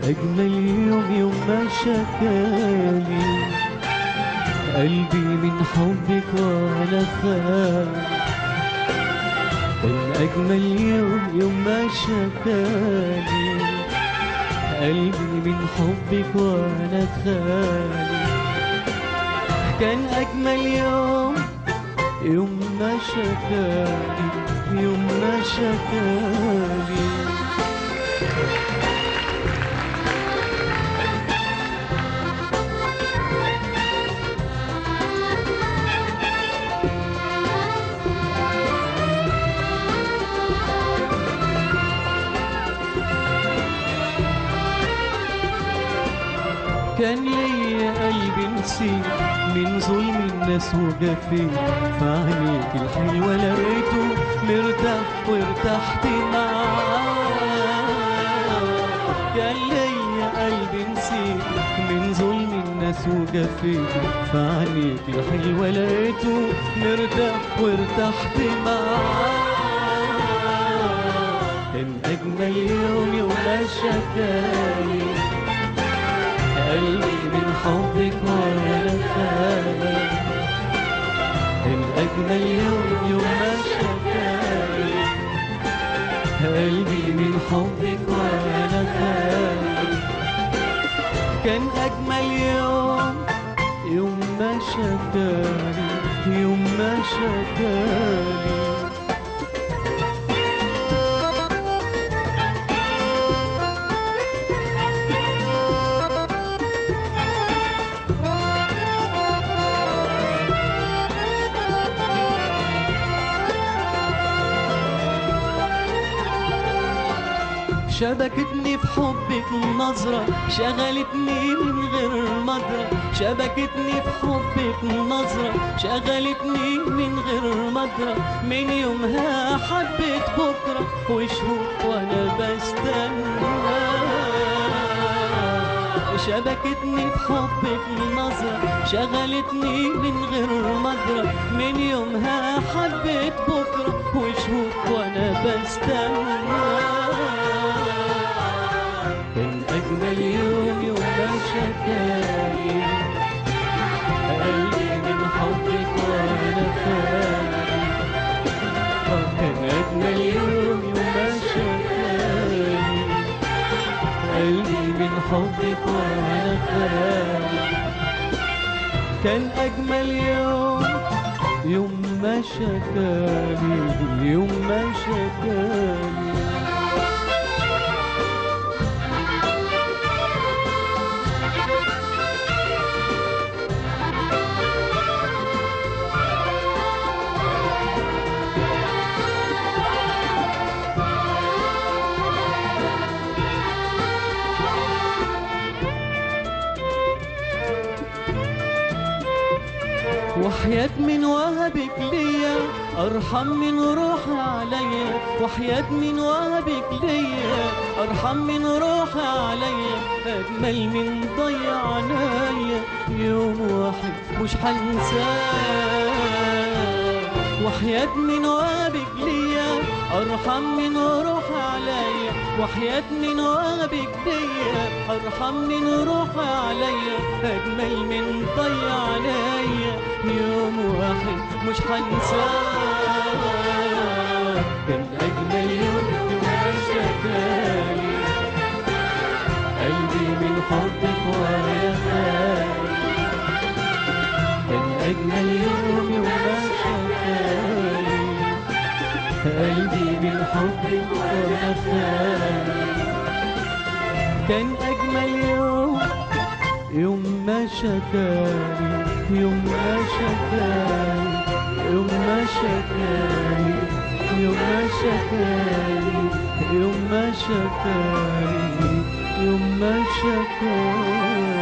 أجمل يوم يوم ما شكالي قلبي من حبك وأنا خالي كان أجمل يوم يوم ما شكالي قلبي من حبك وأنا خالي كان أجمل يوم يوم ما شكالي يوم ما شكالي كان ليا قلبي نسيت من ظلم الناس وجفيت فعينيك الحلوة لقيته مرتاح وارتحت معاه كان ليا قلبي نسيت من ظلم الناس وجفيت فعينيك الحلوة لقيته مرتاح وارتحت معاه كان أجمل يوم يوم ما شكالي قلبي من حبك وانا خالي الأجمل يوم يوم ما شكالي قلبي من حبك وانا خالي كان أجمل يوم يوم ما شكالي يوم ما شكالي شبكتني في حبك نظرة شغلتني من غير مدرة شبكتني في حبك نظرة شغلتني من غير مدرة من يومها حبيت بكرة وشهور وانا بستنى شبكتني في حبك نظرة شغلتني من غير مدرة من يومها حبيت بكرة وشهور وانا بستنى كان أجمل يوم يوم ما شكالي قلبي من حبك وأنا خالي كان أجمل يوم يوم ما شكالي قلبي من حبك وأنا خالي كان أجمل يوم يوم ما شكالي يوم ما شكالي وحياة من وهبك ليا أرحم من روحي عليا وحياة من وهبك ليا أرحم من روحي عليا أجمل من ضيع عنايا يوم واحد مش هنساه وحياة من وهبك ليا أرحم من روحي عليا وحياة من وهبك ليا أرحم من روحي عليا أجمل من ضيع عليا يوم واحد مش هنساه كان أجمل يوم يوم ما شكالي قلبي من حبك ويا خالي كان أجمل يوم يوم ما شكالي قلبي من حبك ويا خالي كان أجمل يوم يوم ما شكاني يوم ما شكاني يوم ما شكاني يوم ما شكاني يوم ما شكاني يوم ما شكاني